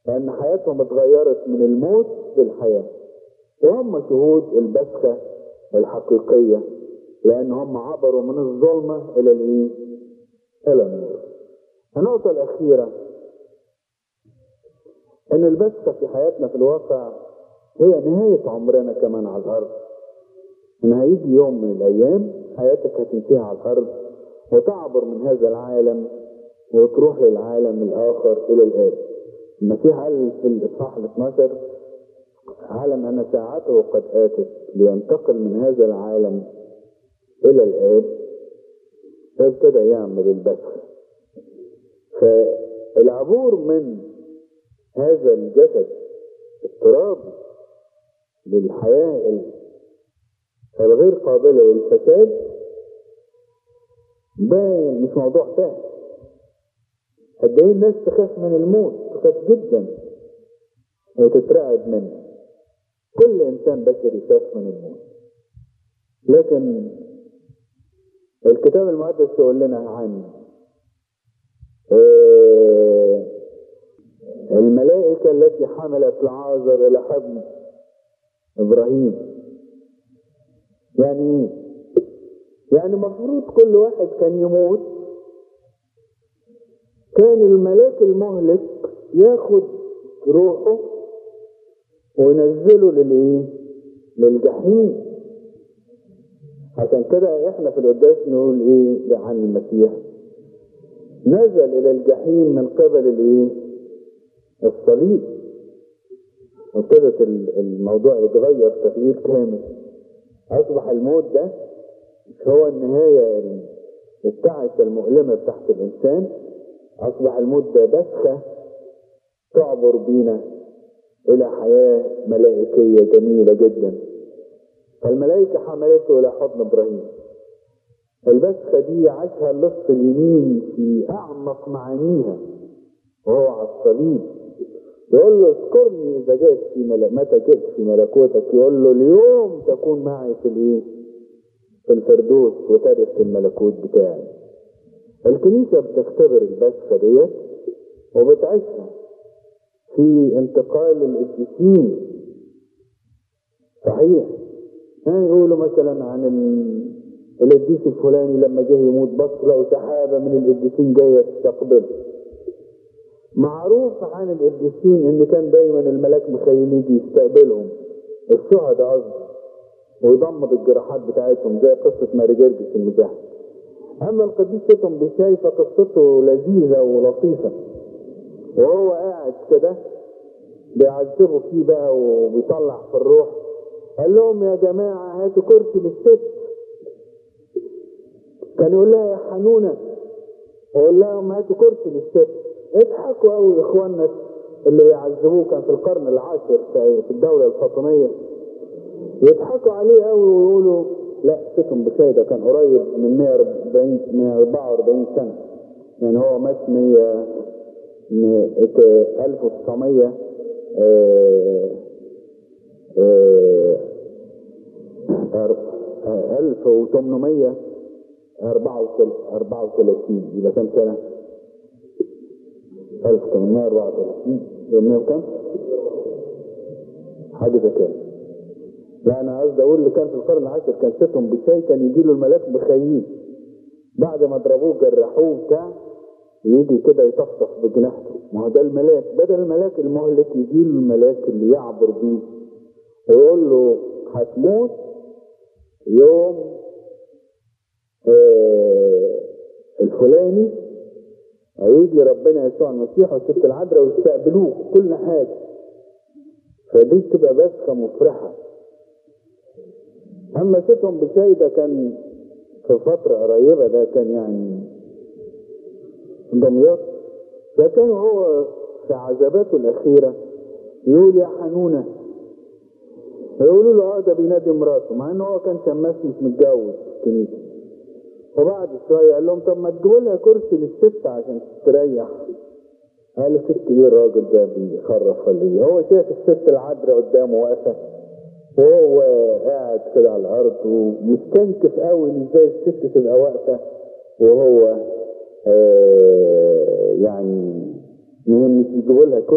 لأن حياتهم اتغيرت من الموت للحياة وهم شهود البسخة الحقيقية لأن هم عبروا من الظلمة إلى الإيه؟ إلى النور. النقطة الأخيرة إن البسخة في حياتنا في الواقع هي نهاية عمرنا كمان على الأرض. إن هيجي يوم من الأيام حياتك هتنتهي على الأرض وتعبر من هذا العالم وتروح للعالم الآخر إلى الآب. المسيح قال في الإصحاح ال 12 علم أن ساعته قد آتت لينتقل من هذا العالم إلى الآب فابتدى يعمل البث فالعبور من هذا الجسد الترابي للحياة الغير قابلة للفساد ده مش موضوع سهل قد ايه الناس تخاف من الموت تخاف جدا وتترعب منه كل انسان بشري يخاف من الموت لكن الكتاب المقدس يقول لنا عن الملائكة التي حملت العازر إلى حضن إبراهيم يعني يعني المفروض كل واحد كان يموت كان الملاك المهلك ياخد روحه وينزله للايه للجحيم عشان كده احنا في القداس نقول ايه عن المسيح نزل الى الجحيم من قبل الايه الصليب وابتدت الموضوع يتغير تغيير كامل اصبح الموت ده مش هو النهاية التعسة المؤلمة بتاعت الانسان اصبح الموت ده بسخة تعبر بينا الى حياة ملائكية جميلة جدا فالملائكة حملته الى حضن ابراهيم البسخة دي عاشها اللص اليمين في اعمق معانيها وهو على الصليب يقول له اذكرني اذا جئت في ملك متى جئت في ملكوتك يقول له اليوم تكون معي في الايه في الفردوس وترث الملكوت بتاعي الكنيسة بتختبر البسخة ديت وبتعيشها في انتقال القديسين صحيح يعني يقولوا مثلا عن القديس الفلاني لما جه يموت بص لقوا سحابة من القديسين جاية تستقبله معروف عن القديسين ان كان دايما الملاك مخيل يجي يستقبلهم الشهداء قصدي ويضمد الجراحات بتاعتهم زي قصة ماري جرجس المجاهد اما القديس تيتم بشاي فقصته لذيذة ولطيفة وهو قاعد كده بيعذبوا فيه بقى وبيطلع في الروح قال لهم يا جماعة هاتوا كرسي للست كان يقول لها يا حنونة ويقول لهم هاتوا كرسي للست اضحكوا قوي اخواننا اللي بيعذبوه كان في القرن العاشر في الدولة الفاطمية يضحكوا عليه قوي ويقولوا لا سكن بشاي ده كان قريب من 140 144 سنة يعني هو مات 100 1900 1834 يبقى كام سنة؟ 1834 يبقى كام؟ حاجة زي كده لا انا قصدي اقول اللي كان في القرن العاشر كان ستهم بشاي كان يجي له الملاك بخيل بعد ما ضربوه جرحوه بتاع يجي كده يطفطف بجناحته ما هو ده الملاك بدل الملاك المهلك يجي له الملاك اللي يعبر بيه ويقول له هتموت يوم آه الفلاني هيجي ربنا يسوع المسيح والست العذراء ويستقبلوه كل حاجه فدي تبقى بسخه مفرحه اما ستهم بشاي ده كان في فترة قريبة ده كان يعني دمياط فكان هو في عذاباته الأخيرة يقول يا حنونة يقولوا له اه ده بينادي مراته مع ان هو كان شماس مش متجوز في الكنيسة وبعد شوية قال لهم طب ما تجيبوا لها كرسي للست عشان تستريح قال الست ايه الراجل ده بيخرف ولا ايه هو شايف الست العذراء قدامه واقفة وهو قاعد كده على الارض ومستنكف قوي ان ازاي الست تبقى واقفه وهو آه يعني مش يجيبوا لها